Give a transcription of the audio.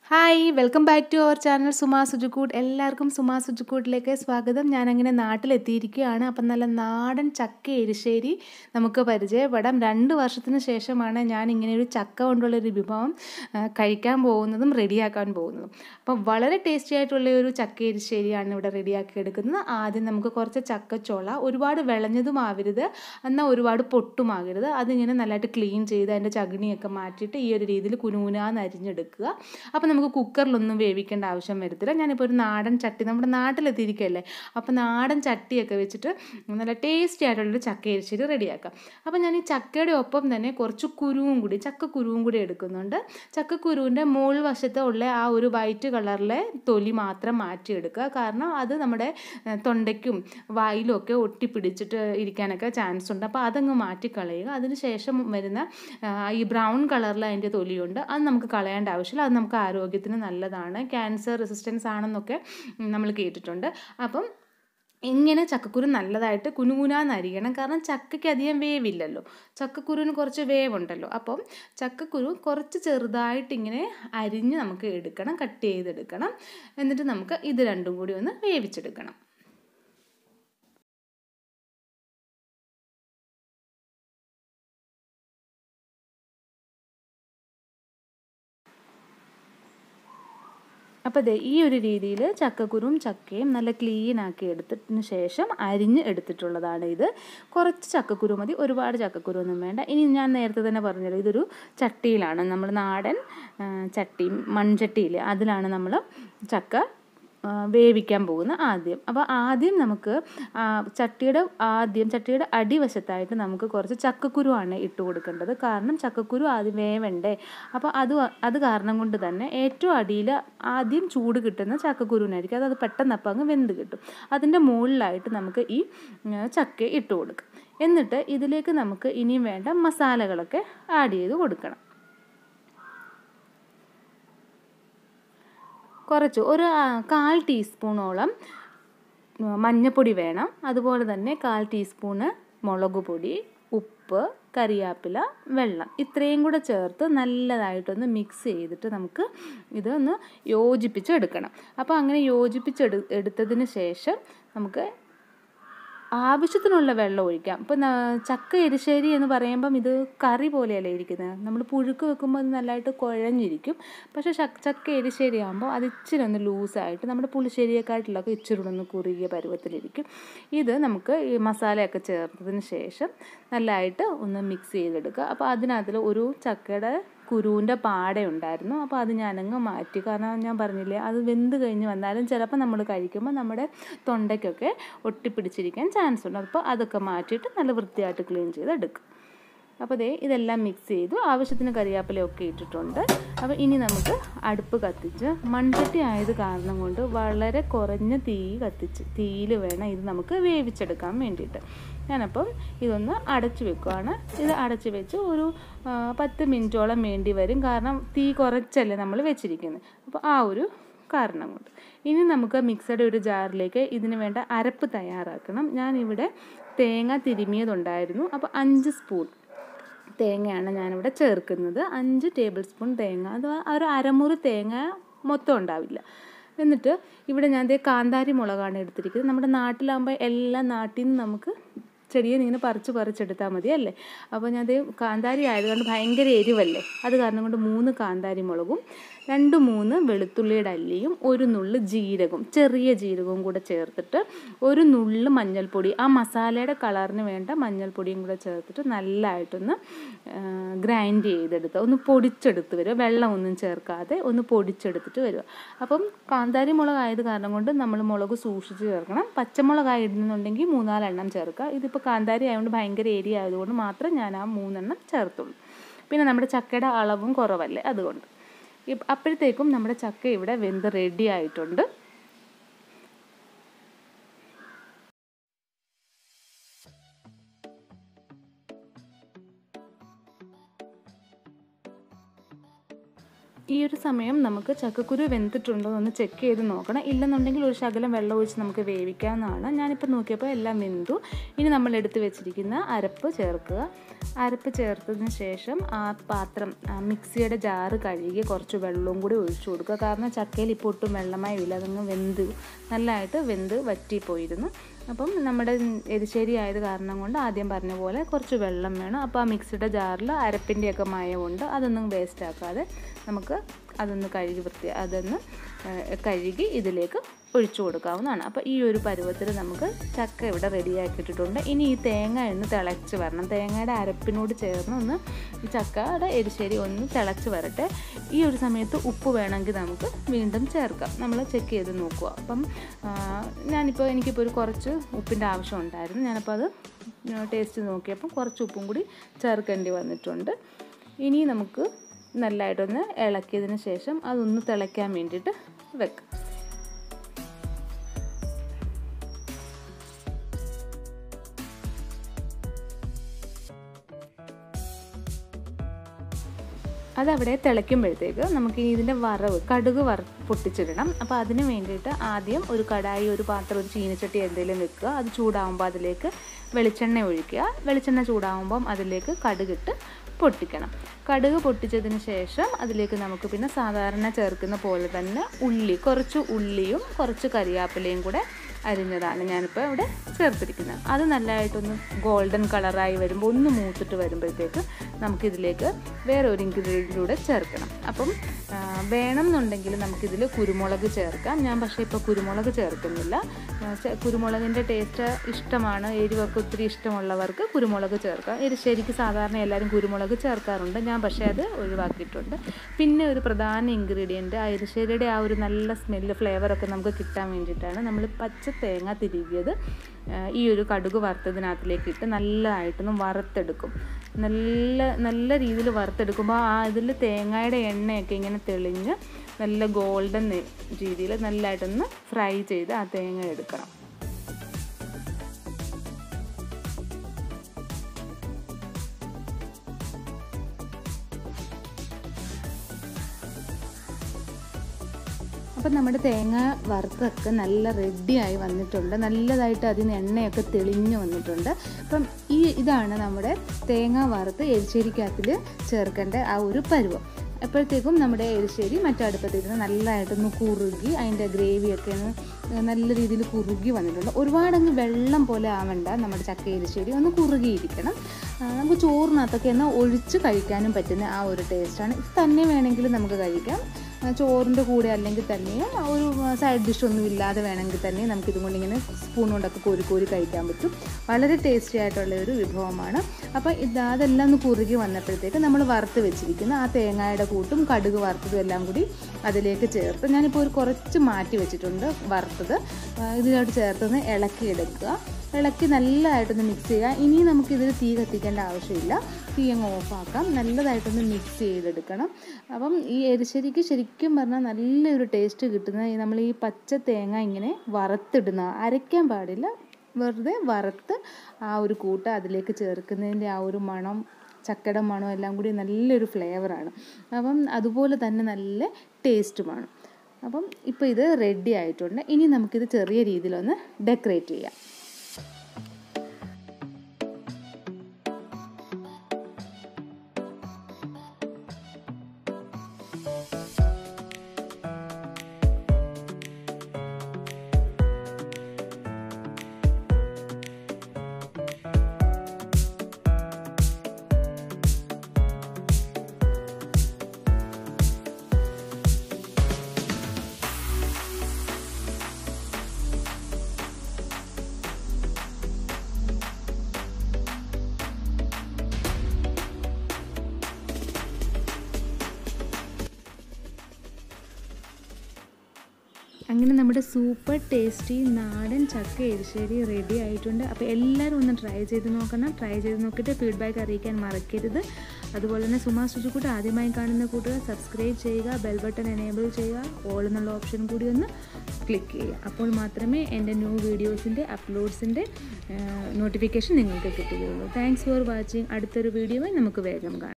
hi welcome back to our channel Suma Sujukoot എല്ലാവർക്കും സുമാ സുജുക്കൂട്ടിലേക്ക് സ്വാഗതം ഞാനങ്ങനെ നാട്ടിലെത്തിയിരിക്കുകയാണ് അപ്പം നല്ല നാടൻ ചക്ക എരിശ്ശേരി നമുക്ക് പരിചയപ്പെടാം രണ്ട് വർഷത്തിന് ശേഷമാണ് ഞാൻ ഇങ്ങനെ ഒരു ചക്ക കൊണ്ടുള്ളൊരു വിഭവം ആ, കഴിക്കാൻ പോകുന്നതും റെഡിയാക്കാൻ പോകുന്നതും അപ്പം വളരെ ടേസ്റ്റി ആയിട്ടുള്ള ഒരു ചക്ക എരിശ്ശേരിയാണ് ഇവിടെ റെഡിയാക്കി എടുക്കുന്നത് ആദ്യം നമുക്ക് കുറച്ച് ചക്കച്ചോള ഒരുപാട് വിളഞ്ഞതും ആവരുത് എന്നാൽ ഒരുപാട് പൊട്ടുമാകരുത് അതിങ്ങനെ നല്ലതായിട്ട് ക്ലീൻ ചെയ്ത് അതിൻ്റെ ചകിണിയൊക്കെ മാറ്റിയിട്ട് ഈ ഒരു രീതിയിൽ കുനുകുനാന്ന് അരിഞ്ഞെടുക്കുക അപ്പോൾ നമുക്ക് കുക്കറിലൊന്നും വേവിക്കേണ്ട ആവശ്യം വരത്തില്ല ഞാനിപ്പോൾ ഒരു നാടൻ ചട്ടി നമ്മുടെ നാട്ടിലെത്തിയിരിക്കുകയല്ലേ അപ്പോൾ നാടൻ ചട്ടിയൊക്കെ വെച്ചിട്ട് നല്ല ടേസ്റ്റി ആയിട്ടുള്ളൊരു ചക്ക എരിശ്ശേരി റെഡിയാക്കാം അപ്പോൾ ഞാൻ ഈ ചക്കയുടെ ഒപ്പം തന്നെ കുറച്ച് കുരുവും കൂടി ചക്ക കുരുവും കൂടി എടുക്കുന്നുണ്ട് ചക്കക്കുരുവിൻ്റെ മുകൾ വശത്ത് ഉള്ള ആ ഒരു വൈറ്റ് കളറിലെ തൊലി മാത്രം മാറ്റിയെടുക്കുക കാരണം അത് നമ്മുടെ ഏഹ്, തൊണ്ടയ്ക്കും വായിലും ഒക്കെ ഒട്ടിപ്പിടിച്ചിട്ട് ഇരിക്കാനൊക്കെ ചാൻസ് ഉണ്ട് അപ്പോൾ അതങ്ങ് മാറ്റിക്കളയുക അതിന് ശേഷം വരുന്ന ആ, ഈ ബ്രൗൺ കളറിൽ അതിൻ്റെ തൊലിയുണ്ട് അത് നമുക്ക് കളയേണ്ട ആവശ്യമില്ല അത് നമുക്ക് ആരോഗ്യത്തിന് നല്ലതാണ് ക്യാൻസർ റെസിസ്റ്റൻസ് ആണെന്നൊക്കെ ഉം, നമ്മൾ കേട്ടിട്ടുണ്ട് അപ്പം ഇങ്ങനെ ചക്കക്കുരു നല്ലതായിട്ട് കുനുകുനാന്ന് അരിയണം കാരണം ചക്കയ്ക്ക് അധികം വേവില്ലല്ലോ ചക്കക്കുരുവിന് കുറച്ച് വേവുണ്ടല്ലോ അപ്പം ചക്കക്കുരു കുറച്ച് ചെറുതായിട്ട് ഇങ്ങനെ അരിഞ്ഞ് നമുക്ക് എടുക്കണം കട്ട് ചെയ്തെടുക്കണം എന്നിട്ട് നമുക്ക് ഇത് രണ്ടും കൂടി ഒന്ന് വേവിച്ചെടുക്കണം അപ്പോൾ ദേ ഈ ഒരു രീതിയിൽ ചക്കക്കുരും ചക്കയും നല്ല ക്ലീൻ ആക്കി എടുത്തതിന് ശേഷം അരിഞ്ഞ് എടുത്തിട്ടുള്ളതാണ് ഇത് കുറച്ച് ചക്കക്കുരു മതി ഒരുപാട് ചക്കക്കുരു ഒന്നും വേണ്ട ഇനി ഞാൻ നേരത്തെ തന്നെ പറഞ്ഞല്ലോ ഇതൊരു ചട്ടിയിലാണ് നമ്മൾ നാടൻ ആ, ചട്ടി മൺചട്ടിയിൽ അതിലാണ് നമ്മൾ ചക്ക ആ, വേവിക്കാൻ പോകുന്ന ആദ്യം അപ്പോൾ ആദ്യം നമുക്ക് ആ, ചട്ടിയുടെ ആദ്യം ചട്ടിയുടെ അടിവശത്തായിട്ട് നമുക്ക് കുറച്ച് ചക്കക്കുരുവാണ് ഇട്ട് കൊടുക്കേണ്ടത് കാരണം ചക്കക്കുരു ആദ്യം വേവണ്ടേ അപ്പോൾ അത് വ- അത് കാരണം കൊണ്ട് തന്നെ ഏറ്റവും അടിയിൽ ആദ്യം ചൂട് കിട്ടുന്ന ചക്കക്കുരുവിനായിരിക്കും അത് അത് പെട്ടെന്ന് അപ്പം അങ്ങ് വെന്ത് കിട്ടും അതിൻ്റെ മുകളിലായിട്ട് നമുക്ക് ഈ ഉം, ചക്ക ഇട്ട് കൊടുക്കാം എന്നിട്ട് ഇതിലേക്ക് നമുക്ക് ഇനിയും വേണ്ട മസാലകളൊക്കെ ആഡ് ചെയ്ത് കൊടുക്കണം കുറച്ച് ഒരു ആ, കാൽ ടീസ്പൂണോളം ഉം, മഞ്ഞൾപ്പൊടി വേണം അതുപോലെ തന്നെ കാൽ ടീസ്പൂണ് മുളക് പൊടി ഉപ്പ് കറിവേപ്പില വെള്ളം ഇത്രയും കൂടെ ചേർത്ത് നല്ലതായിട്ടൊന്ന് മിക്സ് ചെയ്തിട്ട് നമുക്ക് ഇതൊന്ന് യോജിപ്പിച്ചെടുക്കണം അപ്പോൾ അങ്ങനെ യോജിപ്പിച്ചെടു എടുത്തതിന് ശേഷം നമുക്ക് ആവശ്യത്തിനുള്ള വെള്ളം ഒഴിക്കാം ഇപ്പം ചക്ക എരിശ്ശേരി എന്ന് പറയുമ്പം ഇത് കറി പോലെയല്ലേ ഇരിക്കുന്നത് നമ്മൾ പുഴുക്ക് വെക്കുമ്പോൾ അത് നല്ലതായിട്ട് കുഴഞ്ഞിരിക്കും പക്ഷേ ചക്ക ചക്ക എരിശ്ശേരി ആകുമ്പോൾ അത് ഇച്ചിരി ഒന്ന് ലൂസായിട്ട് നമ്മുടെ പുളിശ്ശേരിയെക്കാട്ടിലൊക്കെ ഇച്ചിരി കൂടെ ഒന്ന് കുറുകിയ പരുവത്തിലിരിക്കും ഇത് നമുക്ക് ഈ മസാലയൊക്കെ ചേർത്തതിന് ശേഷം നല്ലതായിട്ട് ഒന്ന് മിക്സ് ചെയ്തെടുക്കുക അപ്പോൾ അതിനകത്തിൽ ഒരു ചക്കയുടെ കുരുവിൻ്റെ പാട ഉണ്ടായിരുന്നു അപ്പോൾ അത് ഞാനങ്ങ് മാറ്റി കാരണം ഞാൻ പറഞ്ഞില്ലേ അത് വെന്ത് കഴിഞ്ഞ് വന്നാലും ചിലപ്പോൾ നമ്മൾ കഴിക്കുമ്പോൾ നമ്മുടെ തൊണ്ടയ്ക്കൊക്കെ ഒട്ടിപ്പിടിച്ചിരിക്കാൻ ചാൻസ് ഉണ്ട് അപ്പോൾ അതൊക്കെ മാറ്റിയിട്ട് നല്ല വൃത്തിയായിട്ട് ക്ലീൻ ചെയ്ത് എടുക്കും അപ്പോൾ ദേ ഇതെല്ലാം മിക്സ് ചെയ്തു ആവശ്യത്തിന് കറിവേപ്പിലയൊക്കെ ഇട്ടിട്ടുണ്ട് അപ്പോൾ ഇനി നമുക്ക് അടുപ്പ് കത്തിച്ച് മൺചട്ടി ആയത് കാരണം കൊണ്ട് വളരെ കുറഞ്ഞ തീ കത്തിച്ച് തീയിൽ വേണം ഇത് നമുക്ക് വേവിച്ചെടുക്കാൻ വേണ്ടിയിട്ട് ഞാനപ്പം ഇതൊന്ന് അടച്ചു വെക്കുവാണ് ഇത് അടച്ചു വെച്ച് ഒരു ആ, പത്ത് മിനിറ്റോളം വേണ്ടി വരും കാരണം തീ കുറച്ചല്ലേ നമ്മൾ വെച്ചിരിക്കുന്നത് അപ്പോൾ ആ ഒരു കാരണം കൊണ്ട് ഇനി നമുക്ക് മിക്സഡ് ഒരു ജാറിലേക്ക് ഇതിന് വേണ്ട അരപ്പ് തയ്യാറാക്കണം ഞാനിവിടെ തേങ്ങ തിരുമിയതുണ്ടായിരുന്നു അപ്പോൾ അഞ്ച് സ്പൂൺ തേങ്ങയാണ് ഞാനിവിടെ ചേർക്കുന്നത് അഞ്ച് ടേബിൾ സ്പൂൺ തേങ്ങ അത് ഒരു അരമുറി തേങ്ങ മൊത്തം ഉണ്ടാവില്ല എന്നിട്ട് ഇവിടെ ഞാൻ ദേ കാന്താരി മുളകാണ് എടുത്തിരിക്കുന്നത് നമ്മുടെ നാട്ടിലാകുമ്പോൾ എല്ലാ നാട്ടിൽ നിന്ന് നമുക്ക് ചെടിയെ ഇങ്ങനെ പറിച്ച് പറിച്ചെടുത്താൽ മതി അല്ലേ അപ്പോൾ ഞാൻ ദേ കാന്താരി ആയതുകൊണ്ട് ഭയങ്കര എരിവല്ലേ അത് കാരണം കൊണ്ട് മൂന്ന് കാന്താരി മുളകും രണ്ട് മൂന്ന് വെളുത്തുള്ളിയുടെ അല്ലിയും ഒരു നുള്ള് ജീരകവും ചെറിയ ജീരകവും കൂടെ ചേർത്തിട്ട് ഒരു നുള്ള് മഞ്ഞൾപ്പൊടി ആ മസാലയുടെ കളറിന് വേണ്ട മഞ്ഞൾപ്പൊടിയും കൂടെ ചേർത്തിട്ട് നല്ലതായിട്ടൊന്ന് ഗ്രൈൻഡ് ചെയ്തെടുക്കുക ഒന്ന് പൊടിച്ചെടുത്ത് വരിക വെള്ളമൊന്നും ചേർക്കാതെ ഒന്ന് പൊടിച്ചെടുത്തിട്ട് വരിക അപ്പം കാന്താരി മുളക് ആയത് കാരണം കൊണ്ട് നമ്മൾ മുളക് സൂക്ഷിച്ച് ചേർക്കണം പച്ചമുളകായി ഇടുന്നുണ്ടെങ്കിൽ മൂന്നാലെണ്ണം ചേർക്കുക ഇതിപ്പോൾ കാന്താരി ആയതുകൊണ്ട് ഭയങ്കര ഏരിയ ആയതുകൊണ്ട് മാത്രം ഞാൻ ആ മൂന്നെണ്ണം ചേർത്തുള്ളൂ പിന്നെ നമ്മുടെ ചക്കയുടെ അളവും കുറവല്ലേ അതുകൊണ്ട് ഇപ്പ- അപ്പോഴത്തേക്കും നമ്മുടെ ചക്ക ഇവിടെ വെന്ത് റെഡി ആയിട്ടുണ്ട് ഈ ഒരു സമയം നമുക്ക് ചക്കക്കുരു വെന്തിട്ടുണ്ടോ എന്ന് ചെക്ക് ചെയ്ത് നോക്കണം ഇല്ലെന്നുണ്ടെങ്കിൽ ഒരു ശകലം വെള്ളം ഒഴിച്ച് നമുക്ക് വേവിക്കാവുന്നതാണ് ഞാനിപ്പോൾ നോക്കിയപ്പോൾ എല്ലാം വെന്തു ഇനി നമ്മൾ എടുത്ത് വെച്ചിരിക്കുന്ന അരപ്പ് ചേർക്കുക അരപ്പ് ചേർത്തതിന് ശേഷം ആ പാത്രം ആ മിക്സിയുടെ ജാറ് കഴുകി കുറച്ച് വെള്ളവും കൂടി ഒഴിച്ചു കൊടുക്കുക കാരണം ചക്കയിൽ ഇപ്പോൾ ഒട്ടും വെള്ളമായി ഇല്ല അതങ്ങ് വെന്ത് നല്ലതായിട്ട് വെന്ത് വറ്റിപ്പോയിരുന്നു അപ്പം നമ്മുടെ എരിശ്ശേരി ആയത് കാരണം കൊണ്ട് ആദ്യം പറഞ്ഞ പോലെ കുറച്ച് വെള്ളം വേണം അപ്പോൾ ആ മിക്സിയുടെ ജാറിൽ അരപ്പിൻ്റെയൊക്കെ മയമുണ്ട് അതൊന്നും വേസ്റ്റ് ആക്കാതെ നമുക്ക് അതൊന്ന് കഴുകി വൃത്തി അതൊന്ന് കഴുകി ഇതിലേക്ക് ഒഴിച്ചു കൊടുക്കാവുന്നതാണ് അപ്പോൾ ഈ ഒരു പരുവത്തിൽ നമുക്ക് ചക്ക ഇവിടെ റെഡിയാക്കിയിട്ടുണ്ട് ഇനി ഈ തേങ്ങ ഒന്ന് തിളച്ച് വരണം തേങ്ങയുടെ അരപ്പിനോട് ചേർന്ന് ഒന്ന് ഈ ചക്കയുടെ എരിശ്ശേരി ഒന്ന് തിളച്ച് വരട്ടെ ഈ ഒരു സമയത്ത് ഉപ്പ് വേണമെങ്കിൽ നമുക്ക് വീണ്ടും ചേർക്കാം നമ്മൾ ചെക്ക് ചെയ്ത് നോക്കുക അപ്പം ഞാനിപ്പോൾ എനിക്കിപ്പോൾ ഒരു കുറച്ച് ഉപ്പിൻ്റെ ആവശ്യം ഉണ്ടായിരുന്നു ഞാനപ്പോൾ അത് ടേസ്റ്റ് നോക്കിയപ്പോൾ കുറച്ച് ഉപ്പും കൂടി ചേർക്കേണ്ടി വന്നിട്ടുണ്ട് ഇനി നമുക്ക് നല്ലതായിട്ടൊന്ന് ഇളക്കിയതിന് ശേഷം അതൊന്ന് തിളയ്ക്കാൻ വേണ്ടിയിട്ട് വെക്കാം അതവിടെ തിളയ്ക്കുമ്പോഴത്തേക്ക് നമുക്ക് ഇതിൻ്റെ വറവ് കടുക് വറ പൊട്ടിച്ചിടണം അപ്പോൾ അതിന് വേണ്ടിയിട്ട് ആദ്യം ഒരു കടായി ഒരു പാത്രം ഒരു ചീനച്ചട്ടി എന്തെങ്കിലും വെക്കുക അത് ചൂടാകുമ്പോൾ അതിലേക്ക് വെളിച്ചെണ്ണ ഒഴിക്കുക വെളിച്ചെണ്ണ ചൂടാകുമ്പം അതിലേക്ക് കടുകിട്ട് പൊട്ടിക്കണം കടുക് പൊട്ടിച്ചതിന് ശേഷം അതിലേക്ക് നമുക്ക് പിന്നെ സാധാരണ ചേർക്കുന്ന പോലെ തന്നെ ഉള്ളി കുറച്ച് ഉള്ളിയും കുറച്ച് കരിയാപ്പിലയും കൂടെ അരിഞ്ഞതാണ് ഞാനിപ്പോൾ ഇവിടെ ചേർത്തിരിക്കുന്നത് അത് നല്ലതായിട്ടൊന്ന് ഗോൾഡൻ കളറായി വരുമ്പോൾ ഒന്ന് മൂത്തിട്ട് വരുമ്പോഴത്തേക്ക് നമുക്കിതിലേക്ക് വേറെ ഒരു ഇൻഗ്രീഡിയൻ്റ് കൂടെ ചേർക്കണം അപ്പം വേണം എന്നുണ്ടെങ്കിൽ നമുക്കിതിൽ കുരുമുളക് ചേർക്കാം ഞാൻ പക്ഷേ ഇപ്പോൾ കുരുമുളക് ചേർക്കുന്നില്ല കുരുമുളകിൻ്റെ ടേസ്റ്റ് ഇഷ്ടമാണ് എരിവൊക്കെ ഒത്തിരി ഇഷ്ടമുള്ളവർക്ക് കുരുമുളക് ചേർക്കാം എരിശ്ശേരിക്ക് സാധാരണ എല്ലാവരും കുരുമുളക് ചേർക്കാറുണ്ട് ഞാൻ പക്ഷേ അത് ഒഴിവാക്കിയിട്ടുണ്ട് പിന്നെ ഒരു പ്രധാന ഇൻഗ്രീഡിയൻറ്റ് ആ എരിശ്ശേരിയുടെ ആ ഒരു നല്ല സ്മെല്ല് ഫ്ലേവറൊക്കെ നമുക്ക് കിട്ടാൻ വേണ്ടിയിട്ടാണ് നമ്മൾ പച്ച തേങ്ങ തിരികിയത് ഈ ഒരു കടുക് വറുത്തതിനകത്തിലേക്ക് ഇട്ട് നല്ലതായിട്ടൊന്ന് വറുത്തെടുക്കും നല്ല നല്ല രീതിയിൽ വറുത്തെടുക്കുമ്പോൾ ആ ഇതിൽ തേങ്ങയുടെ എണ്ണയൊക്കെ ഇങ്ങനെ തെളിഞ്ഞ് നല്ല ഗോൾഡൻ രീതിയിൽ നല്ലതായിട്ടൊന്ന് ഫ്രൈ ചെയ്ത് ആ തേങ്ങ എടുക്കണം അപ്പം നമ്മുടെ തേങ്ങ വറുത്തൊക്കെ നല്ല റെഡിയായി വന്നിട്ടുണ്ട് നല്ലതായിട്ട് അതിന് എണ്ണയൊക്കെ തെളിഞ്ഞു വന്നിട്ടുണ്ട് അപ്പം ഈ ഇതാണ് നമ്മുടെ തേങ്ങ വറുത്ത് എരിശ്ശേരിക്കകത്തിൽ ചേർക്കേണ്ട ആ ഒരു പരുവം അപ്പോഴത്തേക്കും നമ്മുടെ എരിശ്ശേരി മറ്റടുപ്പത്തിരുന്ന് നല്ലതായിട്ടൊന്ന് കുറുകി അതിൻ്റെ ഗ്രേവിയൊക്കെ ഒന്ന് നല്ല രീതിയിൽ കുറുകി വന്നിട്ടുണ്ട് ഒരുപാടങ്ങ് വെള്ളം പോലെ ആവണ്ട നമ്മുടെ ചക്ക എരിശ്ശേരി ഒന്ന് കുറുകിയിരിക്കണം നമുക്ക് ചോറിനകത്തൊക്കെ എന്നാൽ ഒഴിച്ച് കഴിക്കാനും പറ്റുന്ന ആ ഒരു ടേസ്റ്റാണ് ഇത് തന്നെ വേണമെങ്കിൽ നമുക്ക് കഴിക്കാം ചോറിൻ്റെ കൂടെ അല്ലെങ്കിൽ തന്നെയും ഒരു സൈഡ് ഡിഷ് ഒന്നും ഇല്ലാതെ വേണമെങ്കിൽ തന്നെ നമുക്ക് ഇതും കൊണ്ട് ഇങ്ങനെ സ്പൂൺ കൊണ്ടൊക്കെ കോരി കോരി കഴിക്കാൻ പറ്റും വളരെ ടേസ്റ്റി ആയിട്ടുള്ള ഒരു വിഭവമാണ് അപ്പോൾ ഇത് അതെല്ലാം ഒന്ന് കുറുകി വന്നപ്പോഴത്തേക്ക് നമ്മൾ വറുത്ത് വെച്ചിരിക്കുന്ന ആ തേങ്ങയുടെ കൂട്ടും കടുക് വറുത്തതും എല്ലാം കൂടി അതിലേക്ക് ചേർത്ത് ഞാനിപ്പോൾ ഒരു കുറച്ച് മാറ്റി വെച്ചിട്ടുണ്ട് വറുത്തത് ഇതിലോട്ട് ചേർത്തൊന്ന് ഇളക്കിയെടുക്കുക ഇളക്കി നല്ലതായിട്ടൊന്ന് മിക്സ് ചെയ്യുക ഇനി നമുക്കിതിൽ തീ കത്തിക്കേണ്ട ആവശ്യമില്ല തീ അങ്ങ് ഓഫാക്കാം നല്ലതായിട്ടൊന്ന് മിക്സ് ചെയ്തെടുക്കണം അപ്പം ഈ എരിശ്ശേരിക്ക് ശരിക്കും പറഞ്ഞാൽ നല്ലൊരു ടേസ്റ്റ് കിട്ടുന്ന നമ്മൾ ഈ പച്ച തേങ്ങ ഇങ്ങനെ വറുത്തിടുന്ന അരയ്ക്കാൻ പാടില്ല വെറുതെ വറുത്ത് ആ ഒരു കൂട്ട് അതിലേക്ക് ചേർക്കുന്നതിൻ്റെ ആ ഒരു മണം ചക്കയുടെ മണം എല്ലാം കൂടി നല്ലൊരു ഫ്ലേവറാണ് അപ്പം അതുപോലെ തന്നെ നല്ല ടേസ്റ്റുമാണ് അപ്പം ഇപ്പോൾ ഇത് റെഡി ആയിട്ടുണ്ട് ഇനി നമുക്കിത് ചെറിയ രീതിയിലൊന്ന് ഡെക്കറേറ്റ് ചെയ്യാം അങ്ങനെ നമ്മുടെ സൂപ്പർ ടേസ്റ്റി നാടൻ ചക്ക എരിശ്ശേരി റെഡി ആയിട്ടുണ്ട് അപ്പോൾ എല്ലാവരും ഒന്ന് ട്രൈ ചെയ്ത് നോക്കണം ട്രൈ ചെയ്ത് നോക്കിയിട്ട് ഫീഡ്ബാക്ക് അറിയിക്കാൻ മറക്കരുത് അതുപോലെ തന്നെ സുമാ ശുചിക്കൂട്ട് ആദ്യമായി കാണുന്ന കൂട്ടുകാർ സബ്സ്ക്രൈബ് ചെയ്യുക ബെൽ ബട്ടൺ എനേബിൾ ചെയ്യുക ഓൾ എന്നുള്ള ഓപ്ഷൻ കൂടി ഒന്ന് ക്ലിക്ക് ചെയ്യുക അപ്പോൾ മാത്രമേ എൻ്റെ ന്യൂ വീഡിയോസിൻ്റെ അപ്ലോഡ്സിൻ്റെ നോട്ടിഫിക്കേഷൻ നിങ്ങൾക്ക് കിട്ടുകയുള്ളൂ താങ്ക്സ് ഫോർ വാച്ചിങ് അടുത്തൊരു വീഡിയോയിൽ നമുക്ക് വേഗം കാണാം